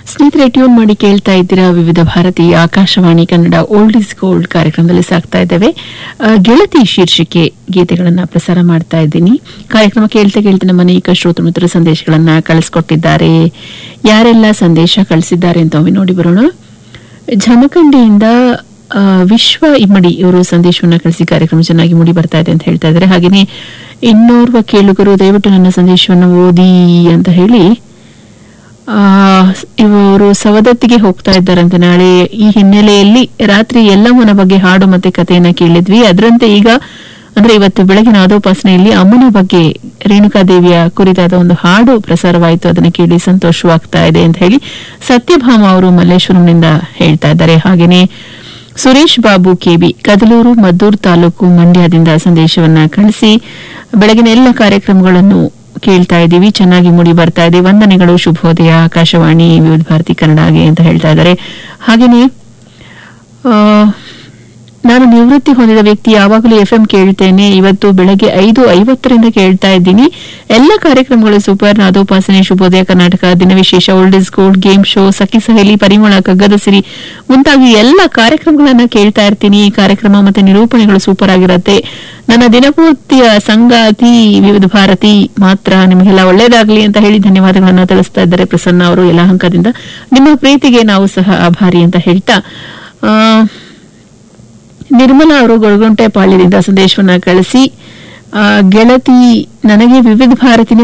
ಸ್ನೇಹಿತರೆ ಟ್ಯೂನ್ ಮಾಡಿ ಕೇಳ್ತಾ ಇದ್ದೀರಾ Vividh Bharati Akashvani Kannada old is gold ಕಾರ್ಯಕ್ರಮದಲ್ಲಿ ಸಾಕ್ತಾ ಇದ್ದೇವೆ ಆ, ಗೆಳತಿ ಶೀರ್ಷಿಕೆ ಗೀತೆಗಳನ್ನ ಪ್ರಸಾರ ಮಾಡ್ತಾ ಇದ್ದೀನಿ ಕಾರ್ಯಕ್ರಮ ಕೇಳ್ತಾ ಕೇಳ್ತಾ ನಮ್ಮ ಅನೇಕ ಶ್ರೋತೃ ಮಿತ್ರರು ಸಂದೇಶಗಳನ್ನ ಕಳಿಸ್ಕೊಟ್ಟಿದ್ದಾರೆ ಯಾರೆಲ್ಲ ಸಂದೇಶ ಕಳಿಸಿದ್ದಾರೆ ಅಂತ ಒಮ್ಮೆ ನೋಡಿ ಬರೋಣ ಜಮಖಂಡಿಯಿಂದ ಆ, ವಿಶ್ವ ಇಮ್ಮಡಿ ಇವರು ಸಂದೇಶವನ್ನ ಕಳಿಸಿ ಕಾರ್ಯಕ್ರಮ ಚೆನ್ನಾಗಿ ಮೂಡಿ ಬರ್ತಾ ಇದೆ ಅಂತ ಹೇಳ್ತಾ ಇದ್ದಾರೆ ಹಾಗೆಯೇ ಇನ್ನೋರ್ವ ಕೇಳುಗರು ದಯವಿಟ್ಟು ನನ್ನ ಸಂದೇಶವನ್ನು ಓದಿ ಅಂತ ಹೇಳಿ ಆ, ಇವರು ಸವದತ್ತಿಗೆ ಹೋಗ್ತಾ ಇದ್ದಾರಂತೆ ನಾಳೆ ಈ ಹಿನ್ನೆಲೆಯಲ್ಲಿ ರಾತ್ರಿ ಎಲ್ಲಮ್ಮನ ಬಗ್ಗೆ ಹಾಡು ಮತ್ತೆ ಕಥೆಯನ್ನ ಕೇಳಿದ್ವಿ ಅದರಂತೆ ಈಗ ಅಂದ್ರೆ ಇವತ್ತು ಬೆಳಗಿನ ಆದೋಪಾಸನೆಯಲ್ಲಿ ಅಮ್ಮನ ಬಗ್ಗೆ ರೇಣುಕಾದೇವಿಯ ಕುರಿತಾದ ಒಂದು ಹಾಡು ಪ್ರಸಾರವಾಯಿತು ಅದನ್ನ ಕೇಳಿ ಸಂತೋಷವಾಗ್ತಾ ಇದೆ ಅಂತ ಹೇಳಿ ಸತ್ಯಭಾಮ ಅವರು ಮಲ್ಲೇಶ್ವರಂನಿಂದ ಹೇಳ್ತಾ ಇದ್ದಾರೆ ಹಾಗೇನೆ ಸುರೇಶ್ ಬಾಬು ಕೆಬಿ ಕದಲೂರು ಮದ್ದೂರು ತಾಲೂಕು ಮಂಡ್ಯದಿಂದ ಸಂದೇಶವನ್ನ ಕಳಿಸಿ ಬೆಳಗಿನ ಎಲ್ಲ ಕಾರ್ಯಕ್ರಮಗಳನ್ನು ಕೇಳ್ತಾ ಇದ್ದೀವಿ ಚೆನ್ನಾಗಿ ಮೂಡಿ ಬರ್ತಾ ಇದೆ ವಂದನೆಗಳು ಶುಭೋದಯ ಆಕಾಶವಾಣಿ ವಿವಿಧ ಭಾರತಿ ಕನ್ನಡಗೆ ಅಂತ ಹೇಳ್ತಾ ಇದ್ದಾರೆ ಹಾಗೇನೆ ಆ, ನಾನು ನಿವೃತ್ತಿ ಹೊಂದಿದ ವ್ಯಕ್ತಿ ಯಾವಾಗಲೂ ಎಫ್ಎಂ ಕೇಳ್ತೇನೆ ಇವತ್ತು ಬೆಳಗ್ಗೆ ಐದು ಐವತ್ತರಿಂದ ಕೇಳ್ತಾ ಇದ್ದೀನಿ ಎಲ್ಲ ಕಾರ್ಯಕ್ರಮಗಳು super Nadopasane Shubhodaya Karnataka Dinavishesha old is gold game show Sakhi Saheli Parimala ಕಗ್ಗದ ಸಿರಿ ಮುಂತಾಗಿ ಎಲ್ಲ ಕಾರ್ಯಕ್ರಮಗಳನ್ನ ಕೇಳ್ತಾ ಇರ್ತೀನಿ ಈ ಕಾರ್ಯಕ್ರಮ ಮತ್ತೆ ನಿರೂಪಣೆಗಳು ಸೂಪರ್ ಆಗಿರತ್ತೆ ನನ್ನ ದಿನಪೂರ್ತಿಯ ಸಂಗಾತಿ ವಿವಿಧ ಭಾರತಿ ಮಾತ್ರ ನಿಮಗೆಲ್ಲ ಒಳ್ಳೇದಾಗ್ಲಿ ಅಂತ ಹೇಳಿ ಧನ್ಯವಾದಗಳನ್ನ ತಿಳಿಸ್ತಾ ಇದ್ದಾರೆ ಪ್ರಸನ್ನ ಅವರು ಯಲಹಂಕದಿಂದ ನಿಮ್ಮ ಪ್ರೀತಿಗೆ ನಾವು ಸಹ ಆಭಾರಿ ಅಂತ ಹೇಳ್ತಾ ಆ, ನಿರ್ಮಲಾ ಅವರು ಗೊಳಗುಂಟೆ ಪಾಳ್ಯದಿಂದ ಸಂದೇಶವನ್ನ ಕಳಿಸಿ ಆ, ಗೆಳತಿ ನನಗೆ ವಿವಿಧ ಭಾರತಿನ